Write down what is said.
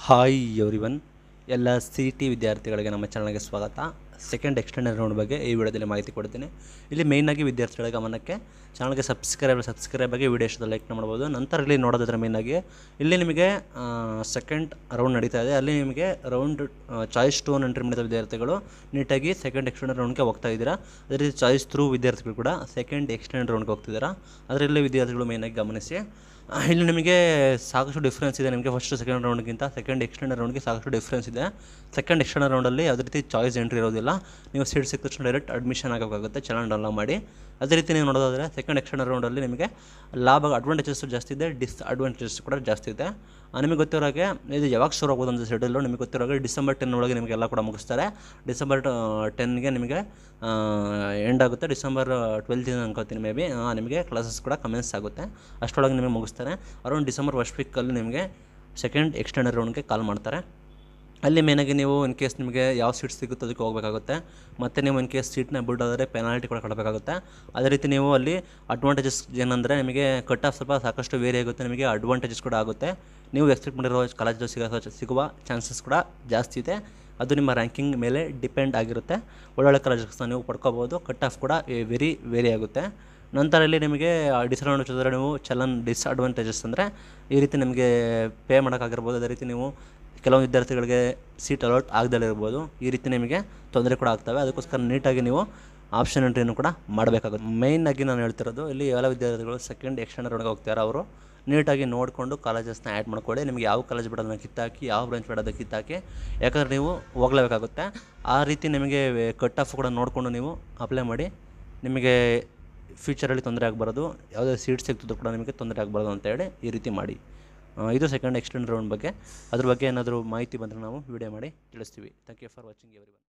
hi everyone ಎಲ್ಲ C T ವಿದ್ಯಾರ್ಥಿಗಳಿಗೆ ನಮ್ಮ ಚಾನಲ್ಗೆ ಸ್ವಾಗತ ಸೆಕೆಂಡ್ ಎಕ್ಸ್ಟೆಂಡೆಡ್ ರೌಂಡ್ ಬಗ್ಗೆ ಈ ವಿಡಿಯೋದಲ್ಲಿ ಮಾಹಿತಿ ಕೊಡ್ತೀನಿ ಇಲ್ಲಿ ಮೇಯ್ನಾಗಿ ವಿದ್ಯಾರ್ಥಿಗಳ ಗಮನಕ್ಕೆ ಚಾನಲ್ಗೆ ಸಬ್ಸ್ಕ್ರೈಬ್ ಸಬ್ಸ್ಕ್ರೈಬ್ ಆಗಿ ವಿಡಿಯೋ ಇಷ್ಟದ ಲೈಕ್ ಮಾಡ್ಬೋದು ನಂತರ ಇಲ್ಲಿ ನೋಡೋದಾದ್ರೆ ಮೇಯ್ನಾಗಿ ಇಲ್ಲಿ ನಿಮಗೆ ಸೆಕೆಂಡ್ ರೌಂಡ್ ನಡೀತಾ ಇದೆ ಅಲ್ಲಿ ನಿಮಗೆ ರೌಂಡ್ ಚಾಯ್ಸ್ ಟು ಎಂಟ್ರಿ ಮಾಡಿದ ವಿದ್ಯಾರ್ಥಿಗಳು ನೀಟಾಗಿ ಸೆಕೆಂಡ್ ಎಕ್ಸ್ಟೆಂಡೆಡ್ ರೌಂಡ್ಗೆ ಹೋಗ್ತಾ ಇದ್ದೀರಾ ಅದೇ ರೀತಿ ಚಾಯ್ಸ್ ಥ್ರೂ ವಿದ್ಯಾರ್ಥಿಗಳು ಕೂಡ ಸೆಕೆಂಡ್ ಎಕ್ಸ್ಟೆಂಡೆಡ್ ರೌಂಡ್ಗೆ ಹೋಗ್ತಿದ್ದೀರಾ ಅದರಲ್ಲಿ ವಿದ್ಯಾರ್ಥಿಗಳು ಮೇಯ್ನಾಗಿ ಗಮನಿಸಿ ಆ, ಇಲ್ಲಿ ನಿಮಗೆ ಸಾಕಷ್ಟು ಡಿಫ್ರೆನ್ಸ್ ಇದೆ ನಿಮಗೆ ಫಸ್ಟ್ ಸೆಕೆಂಡ್ ರೌಂಡ್ಗಿಂತ ಸೆಕೆಂಡ್ ಎಕ್ಸ್ಟೆಂಡ್ ರೌಂಡ್ಗೆ ಸಾಕಷ್ಟು ಡಿಫ್ರೆನ್ಸ್ ಇದೆ ಸೆಕೆಂಡ್ ಎಕ್ಸ್ಟೆಂಡ್ ರೌಂಡಲ್ಲಿ ಯಾವುದೇ ರೀತಿ ಚಾಯ್ಸ್ ಎಂಟ್ರಿ ಇರೋದಿಲ್ಲ ನೀವು ಸೀಟ್ ಸಿಕ್ಕ ತಕ್ಷಣ ಡೈರೆಕ್ಟ್ ಅಡ್ಮಿಷನ್ ಆಗೋಕ್ಕಾಗುತ್ತೆ ಚಲನ್ ಡೌನ್ಲೋಡ್ ಮಾಡಿ ಅದೇ ರೀತಿ ನೀವು ನೋಡೋದಾದರೆ ಸೆಕೆಂಡ್ ಎಕ್ಸ್ಟೆಂಡ್ ರೌಂಡಲ್ಲಿ ನಿಮಗೆ ಲಾಭ ಅಡ್ವಾಂಟೇಜಸ್ ಜಾಸ್ತಿ ಇದೆ ಡಿಸ್ಅಡ್ವಾಂಟೇಜಸ್ ಕೂಡ ಜಾಸ್ತಿ ಇದೆ ಆ, ನಿಮಗೆ ಗೊತ್ತಿರೋ ಹಾಗೆ ಇದು ಯಾವಾಗ ಶುರು ಆಗೋದು ಅಂತ ಶೆಡ್ಯೂಲು ನಿಮಗೆ ಗೊತ್ತಿರೋ ಹಾಗೆ ಡಿಸೆಂಬರ್ ಟೆನ್ ಒಳಗೆ ನಿಮಗೆಲ್ಲ ಕೂಡ ಮುಗಿಸ್ತಾರೆ ಡಿಸೆಂಬರ್ ಟೆನ್ಗೆ ನಿಮಗೆ ಎಂಡ್ ಆಗುತ್ತೆ ಡಿಸೆಂಬರ್ ಟ್ವೆಲ್ತಿಂದ ಅನ್ಕೋತೀನಿ ಮೇ ಬಿ ನಿಮಗೆ ಕ್ಲಾಸಸ್ ಕೂಡ ಕಮೆನ್ಸ್ ಆಗುತ್ತೆ ಅಷ್ಟರೊಳಗೆ ನಿಮಗೆ ಮುಗಿಸ್ತಾರೆ ಅರೌಂಡ್ ಡಿಸೆಂಬರ್ ಫಸ್ಟ್ ವೀಕಲ್ಲಿ ನಿಮಗೆ ಸೆಕೆಂಡ್ ಎಕ್ಸ್ಟೆಂಡರ್ ರೌಂಡ್ಗೆ ಕಾಲ್ ಮಾಡ್ತಾರೆ ಅಲ್ಲಿ ಮೇನಾಗಿ ನೀವು ಇನ್ ಕೇಸ್ ನಿಮಗೆ ಯಾವ ಸೀಟ್ ಸಿಗುತ್ತೋ ಅದಕ್ಕೆ ಹೋಗಬೇಕಾಗುತ್ತೆ ಮತ್ತು ನೀವು ಇನ್ ಕೇಸ್ ಸೀಟ್ನ ಬಿಡೋದಾದರೆ ಪೆನಾಲ್ಟಿ ಕೂಡ ಕೊಡಬೇಕಾಗುತ್ತೆ ಅದೇ ರೀತಿ ನೀವು ಅಲ್ಲಿ ಅಡ್ವಾಂಟೇಜಸ್ ಏನಂದರೆ ನಿಮಗೆ ಕಟ್ ಆಫ್ ಸ್ವಲ್ಪ ಸಾಕಷ್ಟು ವೇರಿ ಆಗುತ್ತೆ ನಿಮಗೆ ಅಡ್ವಾಂಟೇಜಸ್ ಕೂಡ ಆಗುತ್ತೆ ನೀವು ಎಕ್ಸ್ಪೆಕ್ಟ್ ಮಾಡಿರೋ ಕಾಲೇಜು ಸಿಗೋ ಸಿಗುವ ಚಾನ್ಸಸ್ ಕೂಡ ಜಾಸ್ತಿ ಇದೆ ಅದು ನಿಮ್ಮ ರ್ಯಾಂಕಿಂಗ್ ಮೇಲೆ ಡಿಪೆಂಡ್ ಆಗಿರುತ್ತೆ ಒಳ್ಳೊಳ್ಳೆ ಕಾಲೇಜಸ್ನ ನೀವು ಪಡ್ಕೋಬೋದು ಕಟ್ ಆಫ್ ಕೂಡ ವೆರಿ ವೇರಿ ಆಗುತ್ತೆ ನಂತರ ಇಲ್ಲಿ ನಿಮಗೆ ಡಿಸ್ಅಡ್ವಾಂಟೇಜ್ ಅಂದರೆ ನೀವು ಚಲನ್ ಡಿಸ್ಅಡ್ವಾಂಟೇಜಸ್ ಅಂದರೆ ಈ ರೀತಿ ನಿಮಗೆ ಪೇ ಮಾಡೋಕ್ಕಾಗಿರ್ಬೋದು ಅದೇ ರೀತಿ ನೀವು ಕೆಲವು ವಿದ್ಯಾರ್ಥಿಗಳಿಗೆ ಸೀಟ್ ಅಲಾಟ್ ಆಗದಲ್ಲೇ ಇರ್ಬೋದು ಈ ರೀತಿ ನಿಮಗೆ ತೊಂದರೆ ಕೂಡ ಆಗ್ತವೆ ಅದಕ್ಕೋಸ್ಕರ ನೀಟಾಗಿ ನೀವು ಆಪ್ಷನ್ ಎಂಟ್ರಿಯನ್ನು ಕೂಡ ಮಾಡಬೇಕಾಗುತ್ತೆ ಮೇಯ್ನಾಗಿ ನಾನು ಹೇಳ್ತಿರೋದು ಇಲ್ಲಿ ಎಲ್ಲ ವಿದ್ಯಾರ್ಥಿಗಳು ಸೆಕೆಂಡ್ ಎಕ್ಸ್ಟೆಂಡ್ ರೌಂಡ್ಗೆ ಹೋಗ್ತಾರೆ ಅವರು ನೀಟಾಗಿ ನೋಡಿಕೊಂಡು ಕಾಲೇಜಸ್ನ ಆ್ಯಡ್ ಮಾಡ್ಕೊಳ್ಳಿ ನಿಮಗೆ ಯಾವ ಕಾಲೇಜ್ ಬಿಡೋದನ್ನ ಕಿತ್ತಾಕಿ ಯಾವ ಬ್ರಾಂಚ್ ಬಿಡೋದನ್ನ ಕಿತ್ತಾಕಿ ಯಾಕಂದರೆ ನೀವು ಹೋಗಲೇಬೇಕಾಗುತ್ತೆ ಆ ರೀತಿ ನಿಮಗೆ ಕಟ್ ಆಫ್ ಕೂಡ ನೋಡಿಕೊಂಡು ನೀವು ಅಪ್ಲೈ ಮಾಡಿ ನಿಮಗೆ ಫ್ಯೂಚರಲ್ಲಿ ತೊಂದರೆ ಆಗಬಾರ್ದು ಯಾವುದೇ ಸೀಟ್ ಸಿಗ್ತಿದ್ರು ಕೂಡ ನಿಮಗೆ ತೊಂದರೆ ಆಗಬಾರ್ದು ಅಂತೇಳಿ ಈ ರೀತಿ ಮಾಡಿ ಆ, ಇದು ಸೆಕೆಂಡ್ ಎಕ್ಸ್ಟೆಂಡ್ ರೌಂಡ್ ಬಗ್ಗೆ ಅದ್ರ ಬಗ್ಗೆ ಏನಾದರೂ ಮಾಹಿತಿ ಬಂದರೆ ನಾವು ವಿಡಿಯೋ ಮಾಡಿ ತಿಳಿಸ್ತೀವಿ thank you for watching every